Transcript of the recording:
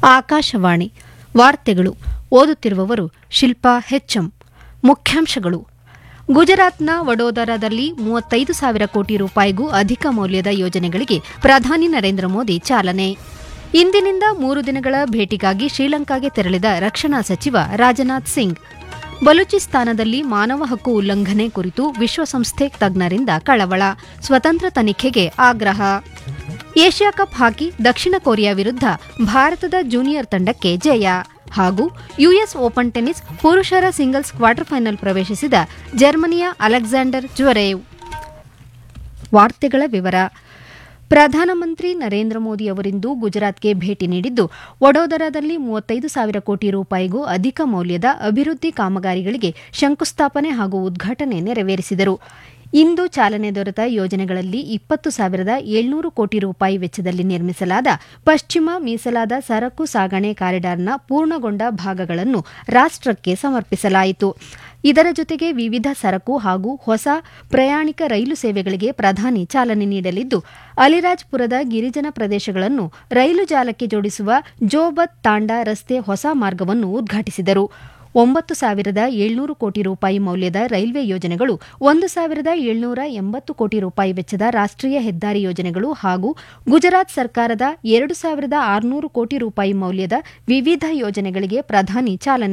ಆಕಾಶವಾಣಿ ವಾರ್ತೆಗಳು ಓದುತ್ತಿರುವವರು ಶಿಲ್ಪಾ ಹೆಚ್ಎಂ ಮುಖ್ಯಾಂಶಗಳು ಗುಜರಾತ್ನ ವಡೋದರಾದಲ್ಲಿ ಮೂವತ್ತೈದು ಸಾವಿರ ಕೋಟಿ ರೂಪಾಯಿಗೂ ಅಧಿಕ ಮೌಲ್ಯದ ಯೋಜನೆಗಳಿಗೆ ಪ್ರಧಾನಿ ನರೇಂದ್ರ ಮೋದಿ ಚಾಲನೆ ಇಂದಿನಿಂದ ಮೂರು ದಿನಗಳ ಭೇಟಿಗಾಗಿ ಶ್ರೀಲಂಕಾಗೆ ತೆರಳಿದ ರಕ್ಷಣಾ ಸಚಿವ ರಾಜನಾಥ್ ಸಿಂಗ್ ಬಲೂಚಿಸ್ತಾನದಲ್ಲಿ ಮಾನವ ಹಕ್ಕು ಉಲ್ಲಂಘನೆ ಕುರಿತು ವಿಶ್ವಸಂಸ್ಥೆ ತಜ್ಞರಿಂದ ಕಳವಳ ಸ್ವತಂತ್ರ ತನಿಖೆಗೆ ಆಗ್ರಹ ಏಷ್ಯಾ ಕಪ್ ಹಾಕಿ ದಕ್ಷಿಣ ಕೊರಿಯಾ ವಿರುದ್ಧ ಭಾರತದ ಜೂನಿಯರ್ ತಂಡಕ್ಕೆ ಜಯ ಹಾಗೂ ಯುಎಸ್ ಓಪನ್ ಟೆನ್ನಿಸ್ ಪುರುಷರ ಸಿಂಗಲ್ಸ್ ಕ್ವಾರ್ಟರ್ ಫೈನಲ್ ಪ್ರವೇಶಿಸಿದ ಜರ್ಮನಿಯ ಅಲೆಕ್ಸಾಂಡರ್ ಜ್ವರೇವ್ ವಾರ್ತೆಗಳ ವಿವರ ಪ್ರಧಾನಮಂತ್ರಿ ನರೇಂದ್ರ ಮೋದಿ ಅವರಿಂದು ಗುಜರಾತ್ಗೆ ಭೇಟಿ ನೀಡಿದ್ದು ವಡೋದರಾದಲ್ಲಿ ಮೂವತ್ತೈದು ಸಾವಿರ ಕೋಟಿ ರೂಪಾಯಿಗೂ ಅಧಿಕ ಮೌಲ್ಯದ ಅಭಿವೃದ್ಧಿ ಕಾಮಗಾರಿಗಳಿಗೆ ಶಂಕುಸ್ಥಾಪನೆ ಹಾಗೂ ಉದ್ಘಾಟನೆ ನೆರವೇರಿಸಿದರು ಇಂದು ಚಾಲನೆ ದೊರೆತ ಯೋಜನೆಗಳಲ್ಲಿ ಇಪ್ಪತ್ತು ಸಾವಿರದ ಏಳ್ನೂರು ಕೋಟಿ ರೂಪಾಯಿ ವೆಚ್ಚದಲ್ಲಿ ನಿರ್ಮಿಸಲಾದ ಪಶ್ಚಿಮ ಮೀಸಲಾದ ಸರಕು ಸಾಗಣೆ ಕಾರಿಡಾರ್ನ ಪೂರ್ಣಗೊಂಡ ಭಾಗಗಳನ್ನು ರಾಷ್ಟಕ್ಕೆ ಸಮರ್ಪಿಸಲಾಯಿತು ಇದರ ಜೊತೆಗೆ ವಿವಿಧ ಸರಕು ಹಾಗೂ ಹೊಸ ಪ್ರಯಾಣಿಕ ರೈಲು ಸೇವೆಗಳಿಗೆ ಪ್ರಧಾನಿ ಚಾಲನೆ ನೀಡಲಿದ್ದು ಅಲಿರಾಜ್ಪುರದ ಗಿರಿಜನ ಪ್ರದೇಶಗಳನ್ನು ರೈಲು ಜಾಲಕ್ಕೆ ಜೋಡಿಸುವ ಜೋಬತ್ ತಾಂಡಾ ರಸ್ತೆ ಹೊಸ ಮಾರ್ಗವನ್ನು ಉದ್ಘಾಟಿಸಿದರು ಒಂಬತ್ತು ಸಾವಿರದ ಏಳ್ನೂರು ಕೋಟಿ ರೂಪಾಯಿ ಮೌಲ್ಯದ ರೈಲ್ವೆ ಯೋಜನೆಗಳು ಒಂದು ಸಾವಿರದ ಏಳ್ನೂರ ಎಂಬತ್ತು ಕೋಟಿ ರೂಪಾಯಿ ವೆಚ್ಚದ ರಾಷ್ಟೀಯ ಹೆದ್ದಾರಿ ಯೋಜನೆಗಳು ಹಾಗೂ ಗುಜರಾತ್ ಸರ್ಕಾರದ ಎರಡು ಸಾವಿರದ ಆರುನೂರು ಕೋಟಿ ರೂಪಾಯಿ ಮೌಲ್ಯದ ವಿವಿಧ ಯೋಜನೆಗಳಿಗೆ ಪ್ರಧಾನಿ ಚಾಲನೆ